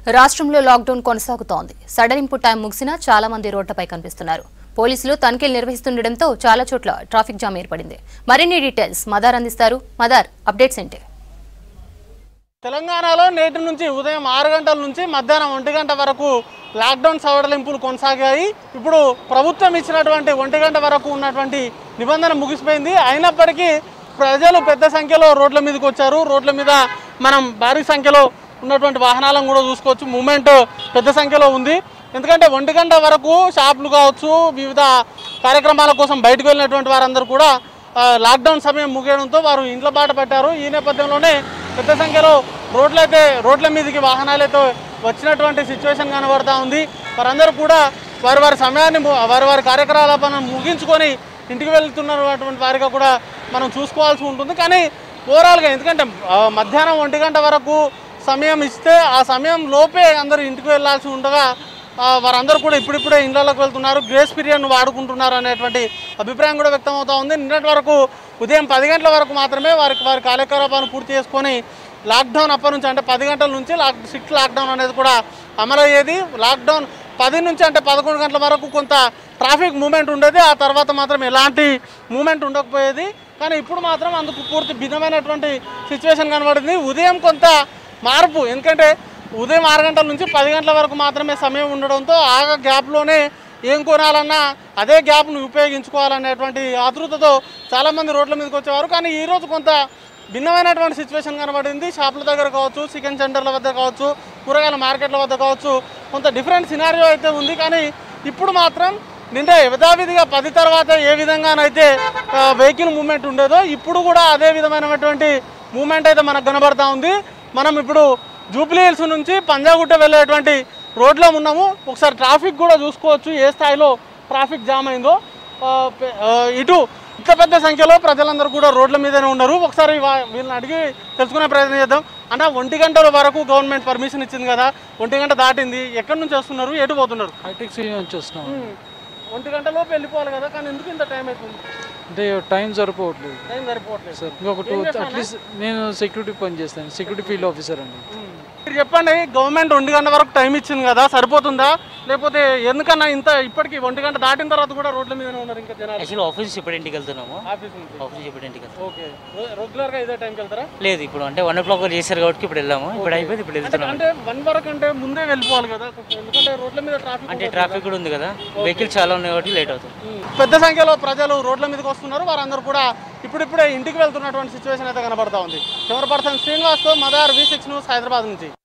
రాష్ట్రంలో లాక్డౌన్ కొనసాగుతోంది సడలింపు టైం ముగిసినా చాలా మంది రోడ్లపై కనిపిస్తున్నారు పోలీసులు తనిఖీలు నిర్వహిస్తుండటంతో చాలా చోట్ల ట్రాఫిక్ జామ్ ఏర్పడింది మరిన్ని డీటెయిల్స్ మదార్ అందిస్తారు మదార్ అప్డేట్స్ ఏంటి తెలంగాణలో నేటి నుంచి ఉదయం ఆరు గంటల నుంచి మధ్యాహ్నం ఒంటి గంట వరకు లాక్డౌన్ సవరణింపులు కొనసాగాయి ఇప్పుడు ప్రభుత్వం ఇచ్చినటువంటి ఒంటి గంట వరకు ఉన్నటువంటి నిబంధన ముగిసిపోయింది అయినప్పటికీ ప్రజలు పెద్ద సంఖ్యలో రోడ్ల మీదకి వచ్చారు రోడ్ల మీద మనం భారీ సంఖ్యలో ఉన్నటువంటి వాహనాలను కూడా చూసుకోవచ్చు మూమెంట్ పెద్ద సంఖ్యలో ఉంది ఎందుకంటే ఒంటి గంట వరకు షాపులు కావచ్చు వివిధ కార్యక్రమాల కోసం బయటకు వెళ్ళినటువంటి వారందరూ కూడా ఆ, లాక్డౌన్ సమయం ముగియడంతో వారు ఇంట్లో బాట పట్టారు ఈ నేపథ్యంలోనే పెద్ద సంఖ్యలో రోడ్లైతే రోడ్ల మీదకి వాహనాలైతే వచ్చినటువంటి సిచ్యువేషన్ కనబడతా ఉంది వారందరూ కూడా వారి వారి సమయాన్ని ము- వారి వారి కార్యకలాపాలను ముగించుకొని ఇంటికి వెళ్తున్నటువంటి వారిగా కూడా మనం చూసుకోవాల్సి ఉంటుంది కానీ ఓవరాల్గా ఎందుకంటే ఆ, మధ్యాహ్నం ఒంటి గంట వరకు సమయం ఇస్తే ఆ సమయం లోపే అందరూ ఇంటికి వెళ్ళాల్సి ఉండగా ఆ, వారందరూ కూడా ఇప్పుడిప్పుడే ఇళ్లలోకి వెళ్తున్నారు గ్రేస్ పీరియడ్ను వాడుకుంటున్నారు అనేటువంటి అభిప్రాయం కూడా వ్యక్తం అవుతా ఉంది నిన్నటి వరకు ఉదయం పది గంటల వరకు మాత్రమే వారికి వారి కార్యకలాపాలను పూర్తి చేసుకొని లాక్డౌన్ అప్పటి నుంచి అంటే పది గంటల నుంచి లాక్ స్ట్రిక్ట్ లాక్డౌన్ అనేది కూడా అమలయ్యేది లాక్డౌన్ పది నుంచి అంటే పదకొండు గంటల వరకు కొంత ట్రాఫిక్ మూమెంట్ ఉండేది ఆ తర్వాత మాత్రం ఎలాంటి మూమెంట్ ఉండకపోయేది కానీ ఇప్పుడు మాత్రం అందుకు పూర్తి భిన్నమైనటువంటి సిచ్యువేషన్ కనబడింది ఉదయం కొంత మార్పు ఎందుకంటే ఉదయం ఆరు గంటల నుంచి పది గంటల వరకు మాత్రమే సమయం ఉండడంతో ఆ గ్యాప్లోనే ఏం కొనాలన్నా అదే గ్యాప్ను ఉపయోగించుకోవాలనేటువంటి ఆతృతతో చాలామంది రోడ్ల మీదకి వచ్చేవారు కానీ ఈరోజు కొంత భిన్నమైనటువంటి సిచ్యువేషన్ కనబడింది షాపుల దగ్గర కావచ్చు చికెన్ సెంటర్ల వద్ద కావచ్చు కూరగాయల మార్కెట్ల వద్ద కావచ్చు కొంత డిఫరెంట్ సినారియో అయితే ఉంది కానీ ఇప్పుడు మాత్రం నిన్న యథావిధిగా పది తర్వాత ఏ విధంగానైతే వెహికల్ మూమెంట్ ఉండేదో ఇప్పుడు కూడా అదే విధమైనటువంటి మూమెంట్ అయితే మనకు కనబడతా ఉంది మనం ఇప్పుడు జూబ్లీ హిల్స్ నుంచి పంజాగుట్ట వెళ్ళేటువంటి రోడ్లో ఉన్నాము ఒకసారి ట్రాఫిక్ కూడా చూసుకోవచ్చు ఏ స్థాయిలో ట్రాఫిక్ జామ్ అయిందో ఆ, పె- ఆ, ఇటు ఇంత పెద్ద సంఖ్యలో ప్రజలందరూ కూడా రోడ్ల మీదనే ఉన్నారు ఒకసారి వా- వీళ్ళని అడిగి తెలుసుకునే ప్రయత్నం చేద్దాం అంటే ఒంటి గంటల వరకు గవర్నమెంట్ పర్మిషన్ ఇచ్చింది కదా ఒంటి గంట దాటింది ఎక్కడి నుంచి వస్తున్నారు ఎటు పోతున్నారు హైటెక్ సిటీ నుంచి వస్తున్నాం ఒంటి గంటలోపు వెళ్ళిపోవాలి కదా కానీ ఎందుకు ఇంత టైం అవుతుంది అంటే టైం సరిపోవట్లేదు టైం సరిపోవట్లేదు సార్ ఇంకొక టూ అట్లీస్ట్ నేను సెక్యూరిటీ పని చేస్తాను సెక్యూరిటీ ఫీల్డ్ ఆఫీసర్ అండి మీరు చెప్పండి గవర్నమెంట్ ఒంటి గంట వరకు టైం ఇచ్చింది కదా సరిపోతుందా లేకపోతే ఎందుకన్నా ఇంత ఇప్పటికి ఒంటి గంట దాటిన తర్వాత కూడా రోడ్ల మీదనే ఉన్నారు ఇంకా జనాలు యాక్చువల్లీ ఆఫీస్ ఇప్పుడు ఇంటికి వెళ్తున్నాము ఆఫీస్ నుంచి ఆఫీస్ ఇప్పుడు ఇంటికి వెళ్తాం ఓకే రెగ్యులర్ గా ఇదే టైంకి వెళ్తారా లేదు ఇప్పుడు అంటే వన్ ఓ క్లాక్ చేశారు కాబట్టి ఇప్పుడు వెళ్ళాము ఇప్పుడు అయిపోయింది ఇప్పుడు వెళ్తున్నాము అంటే వన్ వరకు అంటే ముందే వెళ్ళిపోవాలి కదా ఎందుకంటే రోడ్ల మీద ట్రాఫిక్ అంటే ట్రాఫిక్ కూడా ఉంది కదా వెహికల్ చాలా ఉన్నాయి కాబట్టి లేట్ అవుతుంది పెద్ద సంఖ్యలో ప్రజలు రోడ్ల మీదకి వస్తున్నారు వారందరూ కూడా ఇప్పుడిప్పుడే ఇంటికి వెళ్తున్నటువంటి సిచ్యువేషన్ అయితే కనబడతా ఉంది కెమెరా పర్సన్ శ్రీనివాస్తో మదార్ వి సిక్స్ న్యూస్ హైదరాబాద్ నుంచి